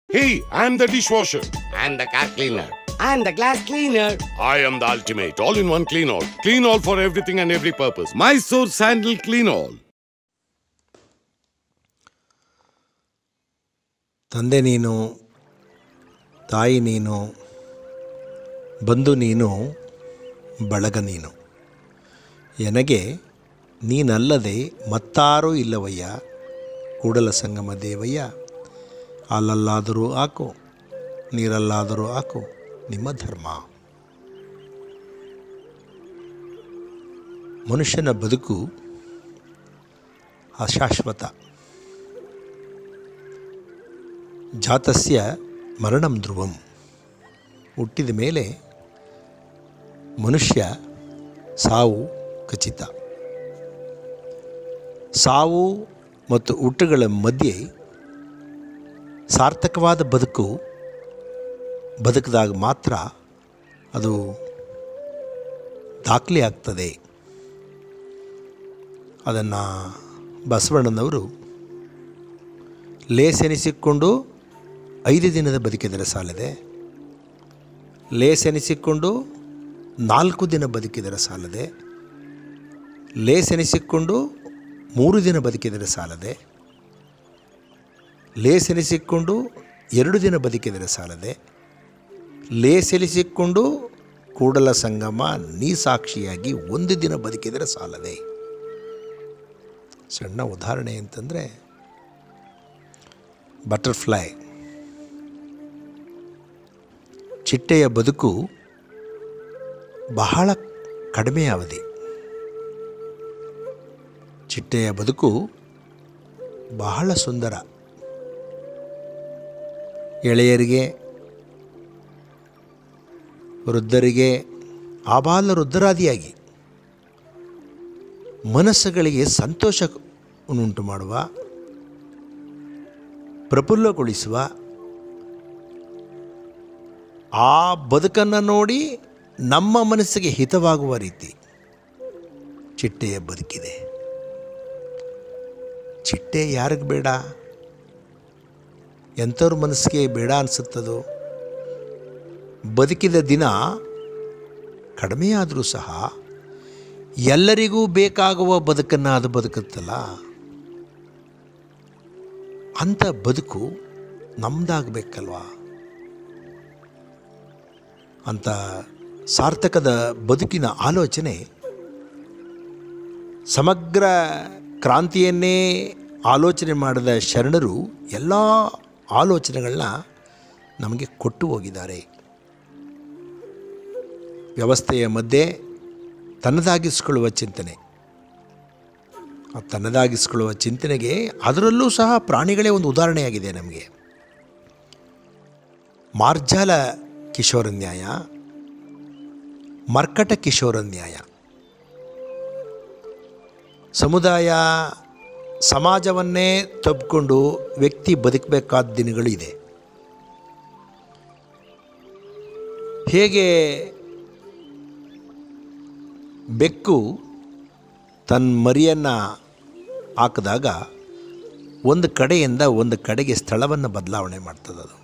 Hey, I'm the dishwasher. and the car cleaner. And the glass cleaner. I am the ultimate all-in-one clean all. Clean all for everything and every purpose. Mysore Sandal Clean All. ತಂದೆ ನೀನು ತಾಯಿ ನೀನು ಬಂಧು ನೀನು ಬಳಗ ನೀನು ಎನಗೆ ನೀನಲ್ಲದೆ ಮತ್ತಾರೂ ಇಲ್ಲವಯ್ಯ ಕೂಡಲ ಸಂಗಮ ದೇವಯ್ಯ ಹಾಲಲ್ಲಾದರೂ ಹಾಕು ನೀರಲ್ಲಾದರೂ ಹಾಕು ನಿಮ್ಮ ಧರ್ಮ ಮನುಷ್ಯನ ಬದುಕು ಅಶಾಶ್ವತ ಜಾತಸ್ಯ ಮರಣಂ ಧ್ರುವಂ ಹುಟ್ಟಿದ ಮೇಲೆ ಮನುಷ್ಯ ಸಾವು ಖಚಿತ ಸಾವು ಮತ್ತು ಹುಟ್ಟುಗಳ ಮಧ್ಯೆ ಸಾರ್ಥಕವಾದ ಬದುಕು ಬದುಕಿದಾಗ ಮಾತ್ರ ಅದು ದಾಖಲೆ ಆಗ್ತದೆ ಅದನ್ನು ಬಸವಣ್ಣನವರು ಲೇಸೆನಿಸಿಕೊಂಡು ಐದು ದಿನದ ಬದುಕಿದರೆ ಸಾಲದೆ ಲೇಸೆನಿಸಿಕೊಂಡು ನಾಲ್ಕು ದಿನ ಬದುಕಿದರೆ ಸಾಲದೆ ಲೇಸೆನಿಸಿಕೊಂಡು ಮೂರು ದಿನ ಬದುಕಿದರೆ ಸಾಲದೆ ಲೇಸೆನಿಸಿಕೊಂಡು ಎರಡು ದಿನ ಬದುಕಿದರೆ ಸಾಲದೆ ಲೇಸೆನಿಸಿಕೊಂಡು ಕೂಡಲ ಸಂಗಮ ನೀ ಸಾಕ್ಷಿಯಾಗಿ ಒಂದು ದಿನ ಬದುಕಿದರೆ ಸಾಲದೆ ಸಣ್ಣ ಉದಾಹರಣೆ ಅಂತಂದರೆ ಬಟರ್ಫ್ಲೈ ಚಿಟ್ಟೆಯ ಬದುಕು ಬಹಳ ಕಡಿಮೆ ಅವಧಿ ಚಿಟ್ಟೆಯ ಬದುಕು ಬಹಳ ಸುಂದರ ಎಳೆಯರಿಗೆ ವೃದ್ಧರಿಗೆ ಆಬಾಲ ವೃದ್ಧರಾದಿಯಾಗಿ ಮನಸ್ಸುಗಳಿಗೆ ಸಂತೋಷವನ್ನುಂಟು ಮಾಡುವ ಪ್ರಫುಲ್ಲಗೊಳಿಸುವ ಆ ಬದುಕನ್ನು ನೋಡಿ ನಮ್ಮ ಮನಸ್ಸಿಗೆ ಹಿತವಾಗುವ ರೀತಿ ಚಿಟ್ಟೆಯ ಬದುಕಿದೆ ಚಿಟ್ಟೆ ಯಾರಿಗೆ ಬೇಡ ಎಂಥವ್ರ ಮನಸ್ಸಿಗೆ ಬೇಡ ಅನಿಸುತ್ತದೋ ಬದುಕಿದ ದಿನ ಕಡಿಮೆಯಾದರೂ ಸಹ ಎಲ್ಲರಿಗೂ ಬೇಕಾಗುವ ಬದುಕನ್ನು ಅದು ಬದುಕುತ್ತಲ್ಲ ಅಂಥ ಬದುಕು ನಮ್ಮದಾಗಬೇಕಲ್ವಾ ಅಂಥ ಸಾರ್ಥಕದ ಬದುಕಿನ ಆಲೋಚನೆ ಸಮಗ್ರ ಕ್ರಾಂತಿಯನ್ನೇ ಆಲೋಚನೆ ಮಾಡಿದ ಶರಣರು ಎಲ್ಲ ಆಲೋಚನೆಗಳನ್ನ ನಮಗೆ ಕೊಟ್ಟು ಹೋಗಿದ್ದಾರೆ ವ್ಯವಸ್ಥೆಯ ಮಧ್ಯೆ ತನ್ನದಾಗಿಸ್ಕೊಳ್ಳುವ ಚಿಂತನೆ ಆ ತನ್ನದಾಗಿಸ್ಕೊಳ್ಳುವ ಚಿಂತನೆಗೆ ಅದರಲ್ಲೂ ಸಹ ಪ್ರಾಣಿಗಳೇ ಒಂದು ಉದಾಹರಣೆಯಾಗಿದೆ ನಮಗೆ ಮಾರ್ಜಾಲ ಕಿಶೋರ ನ್ಯಾಯ ಮರ್ಕಟ ಕಿಶೋರ ನ್ಯಾಯ ಸಮುದಾಯ ಸಮಾಜವನ್ನೇ ತಬ್ಕೊಂಡು ವ್ಯಕ್ತಿ ಬದುಕಬೇಕಾದ ದಿನಗಳು ಇದೆ ಹೇಗೆ ಬೆಕ್ಕು ತನ್ನ ಮರಿಯನ್ನು ಹಾಕಿದಾಗ ಒಂದು ಕಡೆಯಿಂದ ಒಂದು ಕಡೆಗೆ ಸ್ಥಳವನ್ನು ಬದಲಾವಣೆ ಮಾಡ್ತದೆ ಅದು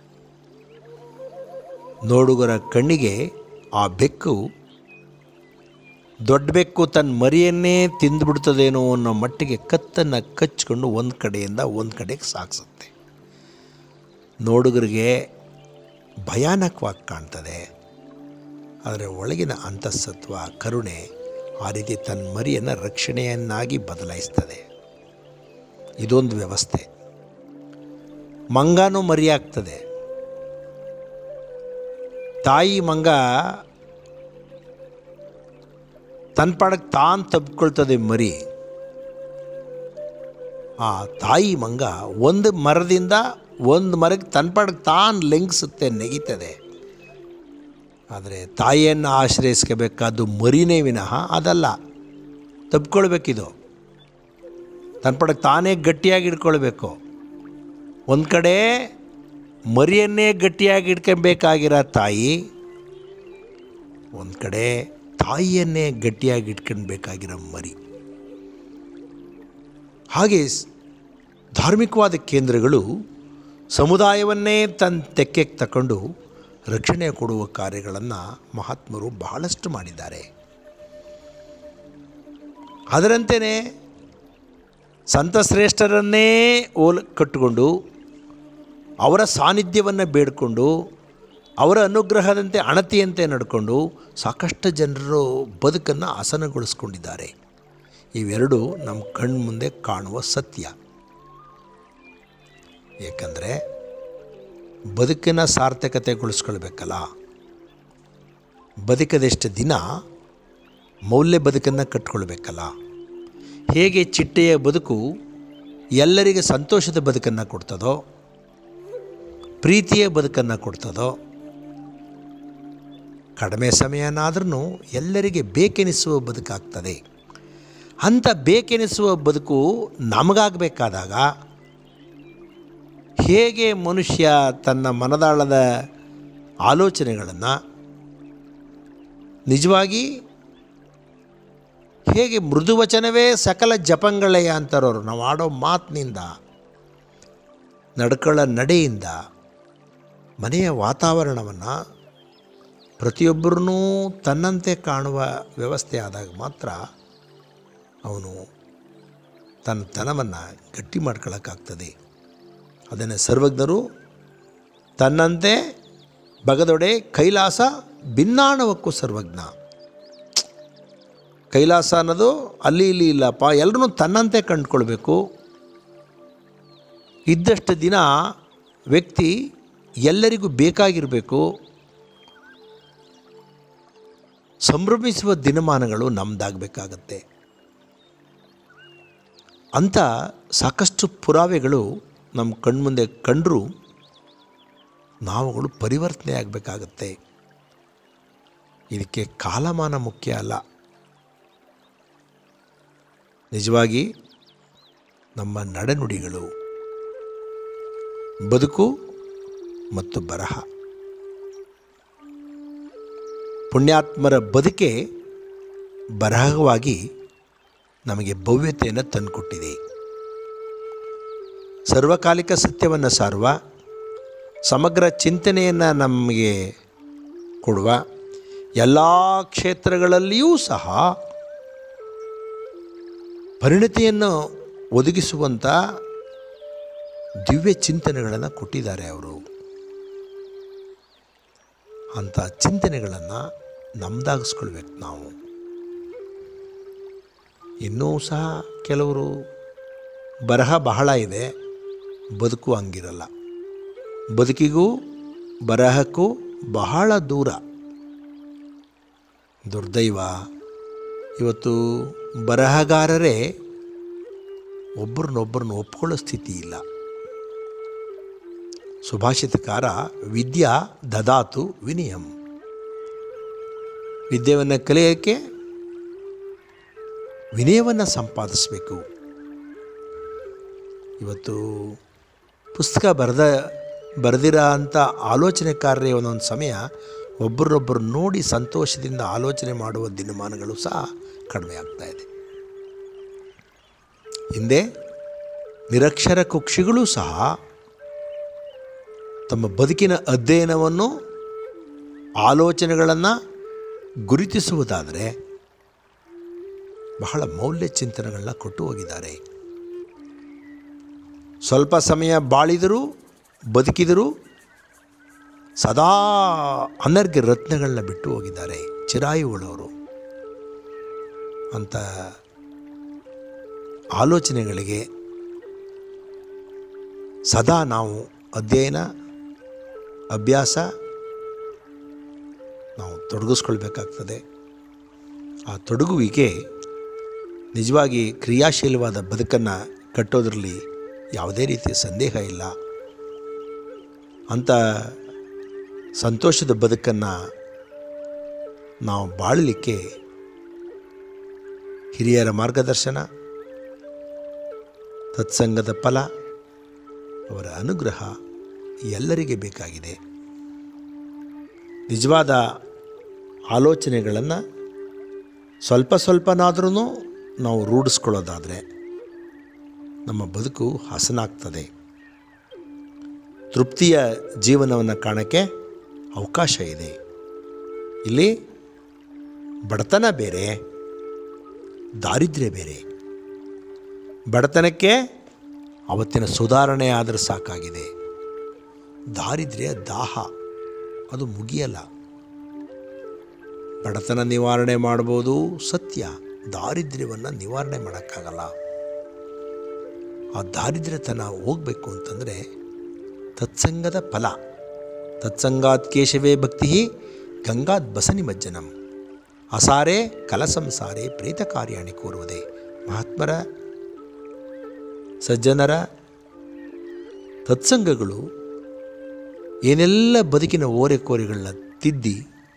ನೋಡುಗರ ಕಣ್ಣಿಗೆ ಆ ಬೆಕ್ಕು ದೊಡ್ಡ ಬೆಕ್ಕು ತನ್ನ ಮರಿಯನ್ನೇ ತಿಂದುಬಿಡ್ತದೇನೋ ಅನ್ನೋ ಮಟ್ಟಿಗೆ ಕತ್ತನ್ನು ಕಚ್ಕೊಂಡು ಒಂದು ಕಡೆಯಿಂದ ಒಂದು ಕಡೆಗೆ ಸಾಗಿಸುತ್ತೆ ನೋಡುಗರಿಗೆ ಭಯಾನಕವಾಗಿ ಕಾಣ್ತದೆ ಆದರೆ ಒಳಗಿನ ಅಂತಃಸತ್ವ ಕರುಣೆ ಆ ರೀತಿ ತನ್ನ ಮರಿಯನ್ನು ರಕ್ಷಣೆಯನ್ನಾಗಿ ಬದಲಾಯಿಸ್ತದೆ ಇದೊಂದು ವ್ಯವಸ್ಥೆ ಮಂಗನೂ ಮರಿಯಾಗ್ತದೆ ತಾಯಿ ಮಂಗ ತನ್ನ ಪಾಡಕ್ಕೆ ತಾನು ತಬ್ಕೊಳ್ತದೆ ಮರಿ ಆ ತಾಯಿ ಮಂಗ ಒಂದು ಮರದಿಂದ ಒಂದು ಮರಕ್ಕೆ ತನ್ನ ಪಾಡಕ್ಕೆ ತಾನು ಲೆಂಗಿಸುತ್ತೆ ನೆಗಿತದೆ ಆದರೆ ತಾಯಿಯನ್ನು ಆಶ್ರಯಿಸ್ಕೋಬೇಕಾದ್ದು ಮರಿನೇ ವಿನಃ ಅದಲ್ಲ ತಬ್ಕೊಳ್ಬೇಕಿದು ತನ್ನ ಪಡಕ್ಕೆ ತಾನೇ ಗಟ್ಟಿಯಾಗಿ ಇಟ್ಕೊಳ್ಬೇಕು ಒಂದು ಕಡೆ ಮರಿಯನ್ನೇ ಗಟ್ಟಿಯಾಗಿ ಇಟ್ಕೊಬೇಕಾಗಿರೋ ತಾಯಿ ಒಂದು ಕಡೆ ತಾಯಿಯನ್ನೇ ಗಟ್ಟಿಯಾಗಿ ಇಟ್ಕೊಳ್ಬೇಕಾಗಿರೋ ಮರಿ ಹಾಗೆ ಸ್- ಧಾರ್ಮಿಕವಾದ ಕೇಂದ್ರಗಳು ಸಮುದಾಯವನ್ನೇ ತನ್ನ ತೆಕ್ಕೆಗೆ ತಕೊಂಡು ರಕ್ಷಣೆ ಕೊಡುವ ಕಾರ್ಯಗಳನ್ನು ಮಹಾತ್ಮರು ಬಹಳಷ್ಟು ಮಾಡಿದ್ದಾರೆ ಅದರಂತೆಯೇ ಸಂತಶ್ರೇಷ್ಠರನ್ನೇ ಓಲ್ ಕಟ್ಟಿಕೊಂಡು ಅವರ ಸಾನ್ನಿಧ್ಯವನ್ನು ಬೇಡಿಕೊಂಡು ಅವರ ಅನುಗ್ರಹದಂತೆ ಅಣತಿಯಂತೆ ನಡ್ಕೊಂಡು ಸಾಕಷ್ಟು ಜನರು ಬದುಕನ್ನು ಹಸನಗೊಳಿಸ್ಕೊಂಡಿದ್ದಾರೆ ಇವೆರಡು ನಮ್ಮ ಕಣ್ಣು ಮುಂದೆ ಕಾಣುವ ಸತ್ಯ ಏಕೆಂದರೆ ಬದುಕಿನ ಸಾರ್ಥಕತೆಗೊಳಿಸ್ಕೊಳ್ಬೇಕಲ್ಲ ಬದುಕದಷ್ಟು ದಿನ ಮೌಲ್ಯ ಬದುಕನ್ನು ಕಟ್ಕೊಳ್ಬೇಕಲ್ಲ ಹೇಗೆ ಚಿಟ್ಟೆಯ ಬದುಕು ಎಲ್ಲರಿಗೆ ಸಂತೋಷದ ಬದುಕನ್ನು ಕೊಡ್ತದೋ ಪ್ರೀತಿಯ ಬದುಕನ್ನು ಕೊಡ್ತದೋ ಕಡಿಮೆ ಸಮಯನಾದ್ರೂ ಎಲ್ಲರಿಗೆ ಬೇಕೆನಿಸುವ ಬದುಕಾಗ್ತದೆ ಅಂಥ ಬೇಕೆನಿಸುವ ಬದುಕು ನಮಗಾಗಬೇಕಾದಾಗ ಹೇಗೆ ಮನುಷ್ಯ ತನ್ನ ಮನದಾಳದ ಆಲೋಚನೆಗಳನ್ನು ನಿಜವಾಗಿ ಹೇಗೆ ಮೃದುವಚನವೇ ಸಕಲ ಜಪಂಗಳೆಯ ಅಂತಾರವರು ನಾವು ಆಡೋ ಮಾತಿನಿಂದ ನಡ್ಕೊಳ್ಳೋ ನಡೆಯಿಂದ ಮನೆಯ ವಾತಾವರಣವನ್ನು ಪ್ರತಿಯೊಬ್ಬರೂ ತನ್ನಂತೆ ಕಾಣುವ ವ್ಯವಸ್ಥೆ ಆದಾಗ ಮಾತ್ರ ಅವನು ತನ್ನ ತನವನ್ನು ಗಟ್ಟಿ ಮಾಡ್ಕೊಳ್ಳೋಕ್ಕಾಗ್ತದೆ ಅದನ್ನು ಸರ್ವಜ್ಞರು ತನ್ನಂತೆ ಬಗದೊಡೆ ಕೈಲಾಸ ಭಿನ್ನಾಣವಕ್ಕೂ ಸರ್ವಜ್ಞ ಕೈಲಾಸ ಅನ್ನೋದು ಅಲ್ಲಿ ಇಲ್ಲಿ ಇಲ್ಲಪ್ಪ ಎಲ್ಲರೂ ತನ್ನಂತೆ ಕಂಡುಕೊಳ್ಬೇಕು ಇದ್ದಷ್ಟು ದಿನ ವ್ಯಕ್ತಿ ಎಲ್ಲರಿಗೂ ಬೇಕಾಗಿರಬೇಕು ಸಂಭ್ರಮಿಸುವ ದಿನಮಾನಗಳು ನಮ್ಮದಾಗಬೇಕಾಗತ್ತೆ ಅಂಥ ಸಾಕಷ್ಟು ಪುರಾವೆಗಳು ನಮ್ಮ ಕಣ್ಮುಂದೆ ಕಂಡರೂ ನಾವುಗಳು ಪರಿವರ್ತನೆ ಆಗಬೇಕಾಗತ್ತೆ ಇದಕ್ಕೆ ಕಾಲಮಾನ ಮುಖ್ಯ ಅಲ್ಲ ನಿಜವಾಗಿ ನಮ್ಮ ನಡೆನುಡಿಗಳು ಬದುಕು ಮತ್ತು ಬರಹ ಪುಣ್ಯಾತ್ಮರ ಬದುಕೆ ಬರಹವಾಗಿ ನಮಗೆ ಭವ್ಯತೆಯನ್ನು ತಂದುಕೊಟ್ಟಿದೆ ಸರ್ವಕಾಲಿಕ ಸತ್ಯವನ್ನು ಸಾರುವ ಸಮಗ್ರ ಚಿಂತನೆಯನ್ನು ನಮಗೆ ಕೊಡುವ ಎಲ್ಲ ಕ್ಷೇತ್ರಗಳಲ್ಲಿಯೂ ಸಹ ಪರಿಣತಿಯನ್ನು ಒದಗಿಸುವಂಥ ದಿವ್ಯ ಚಿಂತನೆಗಳನ್ನು ಕೊಟ್ಟಿದ್ದಾರೆ ಅವರು ಅಂಥ ಚಿಂತನೆಗಳನ್ನು ನಮ್ಮದಾಗಿಸ್ಕೊಳ್ಬೇಕು ನಾವು ಇನ್ನೂ ಸಹ ಕೆಲವರು ಬರಹ ಬಹಳ ಇದೆ ಬದುಕು ಹಂಗಿರಲ್ಲ ಬದುಕಿಗೂ ಬರಹಕ್ಕೂ ಬಹಳ ದೂರ ದುರ್ದೈವ ಇವತ್ತು ಬರಹಗಾರರೇ ಒಬ್ಬರನ್ನೊಬ್ಬರನ್ನ ಒಪ್ಕೊಳ್ಳೋ ಸ್ಥಿತಿ ಇಲ್ಲ ಸುಭಾಷಿತಕಾರ ವಿದ್ಯಾ ದದಾತು ವಿನಿಯಂ ವಿದ್ಯೆಯನ್ನು ಕಲಿಯೋಕ್ಕೆ ವಿನಯವನ್ನು ಸಂಪಾದಿಸಬೇಕು ಇವತ್ತು ಪುಸ್ತಕ ಬರೆದ ಬರೆದಿರೋ ಅಂಥ ಆಲೋಚನೆಕಾರರೇ ಒಂದೊಂದು ಸಮಯ ಒಬ್ಬರನ್ನೊಬ್ಬರು ನೋಡಿ ಸಂತೋಷದಿಂದ ಆಲೋಚನೆ ಮಾಡುವ ದಿನಮಾನಗಳು ಸಹ ಕಡಿಮೆ ಆಗ್ತಾ ಇದೆ ಹಿಂದೆ ನಿರಕ್ಷರ ಕುಕ್ಷಿಗಳೂ ಸಹ ತಮ್ಮ ಬದುಕಿನ ಅಧ್ಯಯನವನ್ನು ಆಲೋಚನೆಗಳನ್ನು ಗುರುತಿಸುವುದಾದರೆ ಬಹಳ ಮೌಲ್ಯ ಚಿಂತನೆಗಳನ್ನ ಕೊಟ್ಟು ಹೋಗಿದ್ದಾರೆ ಸ್ವಲ್ಪ ಸಮಯ ಬಾಳಿದರೂ ಬದುಕಿದರೂ ಸದಾ ಅನರ್ಘ್ಯ ರತ್ನಗಳನ್ನ ಬಿಟ್ಟು ಹೋಗಿದ್ದಾರೆ ಚಿರಾಯುಗಳವರು ಅಂಥ ಆಲೋಚನೆಗಳಿಗೆ ಸದಾ ನಾವು ಅಧ್ಯಯನ ಅಭ್ಯಾಸ ನಾವು ತೊಡಗಿಸ್ಕೊಳ್ಬೇಕಾಗ್ತದೆ ಆ ತೊಡಗುವಿಕೆ ನಿಜವಾಗಿ ಕ್ರಿಯಾಶೀಲವಾದ ಬದುಕನ್ನು ಕಟ್ಟೋದ್ರಲ್ಲಿ ಯಾವುದೇ ರೀತಿಯ ಸಂದೇಹ ಇಲ್ಲ ಅಂಥ ಸಂತೋಷದ ಬದುಕನ್ನು ನಾವು ಬಾಳಲಿಕ್ಕೆ ಹಿರಿಯರ ಮಾರ್ಗದರ್ಶನ ತತ್ಸಂಗದ ಫಲ ಅವರ ಅನುಗ್ರಹ ಎಲ್ಲರಿಗೆ ಬೇಕಾಗಿದೆ ನಿಜವಾದ ಆಲೋಚನೆಗಳನ್ನು ಸ್ವಲ್ಪ ಸ್ವಲ್ಪನಾದ್ರೂ ನಾವು ರೂಢಿಸ್ಕೊಳ್ಳೋದಾದರೆ ನಮ್ಮ ಬದುಕು ಹಸನಾಗ್ತದೆ ತೃಪ್ತಿಯ ಜೀವನವನ್ನು ಕಾಣೋಕ್ಕೆ ಅವಕಾಶ ಇದೆ ಇಲ್ಲಿ ಬಡತನ ಬೇರೆ ದಾರಿದ್ರ್ಯ ಬೇರೆ ಬಡತನಕ್ಕೆ ಅವತ್ತಿನ ಸುಧಾರಣೆ ಆದರೆ ಸಾಕಾಗಿದೆ ದಾರಿದ್ರ್ಯ ದಾಹ ಅದು ಮುಗಿಯಲ್ಲ ಬಡತನ ನಿವಾರಣೆ ಮಾಡ್ಬೋದು ಸತ್ಯ ದಾರಿದ್ರ್ಯವನ್ನು ನಿವಾರಣೆ ಮಾಡೋಕ್ಕಾಗಲ್ಲ ಆ ದಾರಿದ್ರ್ಯತನ ಹೋಗಬೇಕು ಅಂತಂದರೆ ತತ್ಸಂಗದ ಫಲ ತತ್ಸಂಗಾತ್ ಕೇಶವೇ ಭಕ್ತಿ ಗಂಗಾತ್ ಬಸನಿಮಜ್ಜನಂ ಅಸಾರೆ ಕಲಸಂಸಾರೆ ಪ್ರೇತ ಕಾರ್ಯಾಣಿ ಕೋರುವುದೇ ಮಹಾತ್ಮರ ಸಜ್ಜನರ ತತ್ಸಂಗಗಳು ಏನೆಲ್ಲ ಬದುಕಿನ ಓರೆಕೋರೆಗಳನ್ನ ತಿದ್ದಿ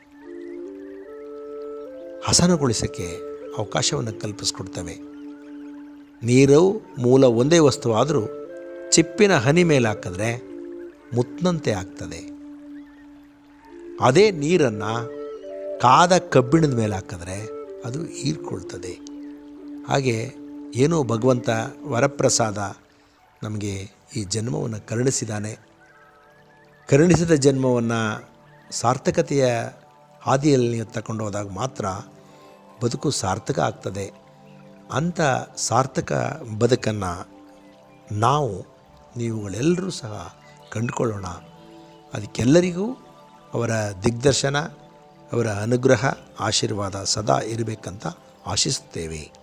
ಹಸನಗೊಳಿಸೋಕ್ಕೆ ಅವಕಾಶವನ್ನು ಕಲ್ಪಿಸ್ಕೊಡ್ತವೆ ನೀರು ಮೂಲ ಒಂದೇ ವಸ್ತು ಆದರೂ ಚಿಪ್ಪಿನ ಹನಿ ಮೇಲೆ ಹಾಕಿದ್ರೆ ಮುತ್ತಿನಂತೆ ಆಗ್ತದೆ ಅದೇ ನೀರನ್ನು ಕಾದ ಕಬ್ಬಿಣದ ಮೇಲೆ ಹಾಕಿದ್ರೆ ಅದು ಹೀರ್ಕೊಳ್ತದೆ ಹಾಗೆ ಏನೋ ಭಗವಂತ ವರಪ್ರಸಾದ ನಮಗೆ ಈ ಜನ್ಮವನ್ನು ಕರುಣಿಸಿದ್ದಾನೆ ಕರುಣಿಸಿದ ಜನ್ಮವನ್ನು ಸಾರ್ಥಕತೆಯ ಹಾದಿಯಲ್ಲಿ ನೀವು ತಗೊಂಡು ಹೋದಾಗ ಮಾತ್ರ ಬದುಕು ಸಾರ್ಥಕ ಆಗ್ತದೆ ಅಂಥ ಸಾರ್ಥಕ ಬದುಕನ್ನು ನಾವು ನೀವುಗಳೆಲ್ಲರೂ ಸಹ ಕಂಡುಕೊಳ್ಳೋಣ ಅದಕ್ಕೆಲ್ಲರಿಗೂ ಅವರ ದಿಗ್ದರ್ಶನ ಅವರ ಅನುಗ್ರಹ ಆಶೀರ್ವಾದ ಸದಾ ಇರಬೇಕಂತ ಆಶಿಸುತ್ತೇವೆ